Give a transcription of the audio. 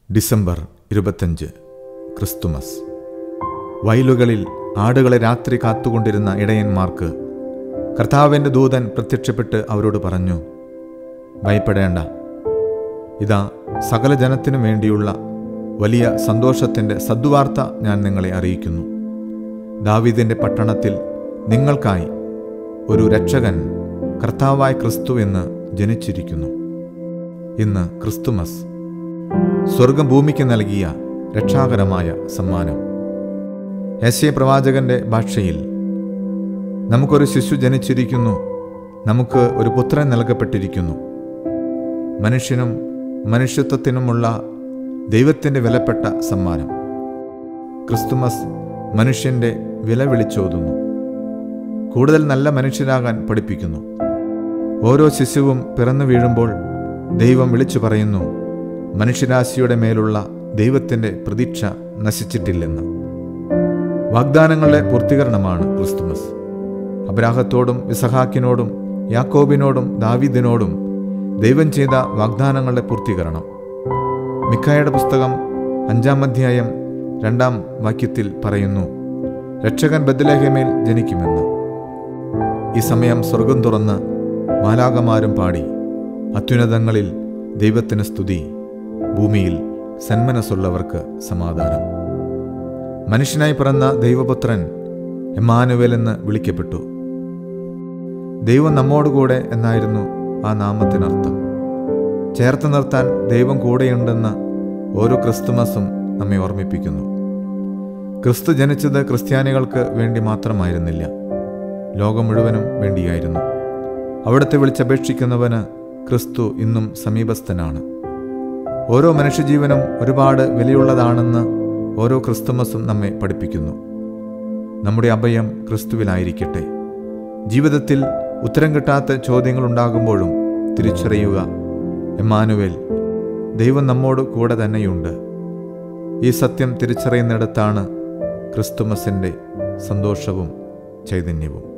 December ഇരുപത്തഞ്ച് Christmas വയലുകളിൽ ആടുകളെ രാത്രി കാത്തുകൊണ്ടിരുന്ന ഇടയന്മാർക്ക് കർത്താവിൻ്റെ ദൂതൻ പ്രത്യക്ഷപ്പെട്ട് അവരോട് പറഞ്ഞു ഭയപ്പെടേണ്ട ഇതാ സകല ജനത്തിനു വേണ്ടിയുള്ള വലിയ സന്തോഷത്തിൻ്റെ സദ്വാർത്ത ഞാൻ നിങ്ങളെ അറിയിക്കുന്നു ദാവീദിൻ്റെ പട്ടണത്തിൽ നിങ്ങൾക്കായി ഒരു രക്ഷകൻ കർത്താവായ ക്രിസ്തു എന്ന് ജനിച്ചിരിക്കുന്നു ഇന്ന് ക്രിസ്തുമസ് സ്വർഗം ഭൂമിക്ക് നൽകിയ രക്ഷാകരമായ സമ്മാനം യശയ പ്രവാചകന്റെ ഭാഷയിൽ നമുക്കൊരു ശിശു ജനിച്ചിരിക്കുന്നു നമുക്ക് ഒരു പുത്രൻ നൽകപ്പെട്ടിരിക്കുന്നു മനുഷ്യനും മനുഷ്യത്വത്തിനുമുള്ള ദൈവത്തിൻ്റെ വിലപ്പെട്ട സമ്മാനം ക്രിസ്തുമസ് മനുഷ്യൻ്റെ വില വിളിച്ചോതുന്നു കൂടുതൽ നല്ല മനുഷ്യരാകാൻ പഠിപ്പിക്കുന്നു ഓരോ ശിശുവും പിറന്നു വീഴുമ്പോൾ ദൈവം വിളിച്ചു പറയുന്നു മനുഷ്യരാശിയുടെ മേലുള്ള ദൈവത്തിൻ്റെ പ്രതീക്ഷ നശിച്ചിട്ടില്ലെന്ന് വാഗ്ദാനങ്ങളുടെ പൂർത്തീകരണമാണ് ക്രിസ്തുമസ് അബ്രാഹത്തോടും ഇസഹാക്കിനോടും യാക്കോബിനോടും ദാവീദിനോടും ദൈവം ചെയ്ത വാഗ്ദാനങ്ങളുടെ പൂർത്തീകരണം മിക്കായുടെ പുസ്തകം അഞ്ചാം അധ്യായം രണ്ടാം വാക്യത്തിൽ പറയുന്നു രക്ഷകൻ ബദ്ലഹേമേൽ ജനിക്കുമെന്ന് ഈ സമയം സ്വർഗം തുറന്ന് മാലാകമാരും പാടി അത്യുന്നതങ്ങളിൽ ദൈവത്തിന് സ്തുതി ഭൂമിയിൽ സന്മനസ്സുള്ളവർക്ക് സമാധാനം മനുഷ്യനായി പിറന്ന ദൈവപുത്രൻ എമ്മാനുവേൽ എന്ന് വിളിക്കപ്പെട്ടു ദൈവം നമ്മോടുകൂടെ എന്നായിരുന്നു ആ നാമത്തിനർത്ഥം ചേർത്ത് നിർത്താൻ ദൈവം കൂടെയുണ്ടെന്ന് ഓരോ ക്രിസ്തുമസും നമ്മെ ഓർമ്മിപ്പിക്കുന്നു ക്രിസ്തു ജനിച്ചത് ക്രിസ്ത്യാനികൾക്ക് വേണ്ടി മാത്രമായിരുന്നില്ല ലോകം മുഴുവനും വേണ്ടിയായിരുന്നു അവിടുത്തെ വിളിച്ചപേക്ഷിക്കുന്നവന് ക്രിസ്തു ഇന്നും സമീപസ്ഥനാണ് ഓരോ മനുഷ്യജീവനും ഒരുപാട് വിലയുള്ളതാണെന്ന് ഓരോ ക്രിസ്തുമസും നമ്മെ പഠിപ്പിക്കുന്നു നമ്മുടെ അഭയം ക്രിസ്തുവിലായിരിക്കട്ടെ ജീവിതത്തിൽ ഉത്തരം കിട്ടാത്ത ചോദ്യങ്ങൾ ഉണ്ടാകുമ്പോഴും തിരിച്ചറിയുക എമ്മാനുവേൽ ദൈവം നമ്മോട് കൂടെ തന്നെയുണ്ട് ഈ സത്യം തിരിച്ചറിയുന്നിടത്താണ് ക്രിസ്തുമസിൻ്റെ സന്തോഷവും ചൈതന്യവും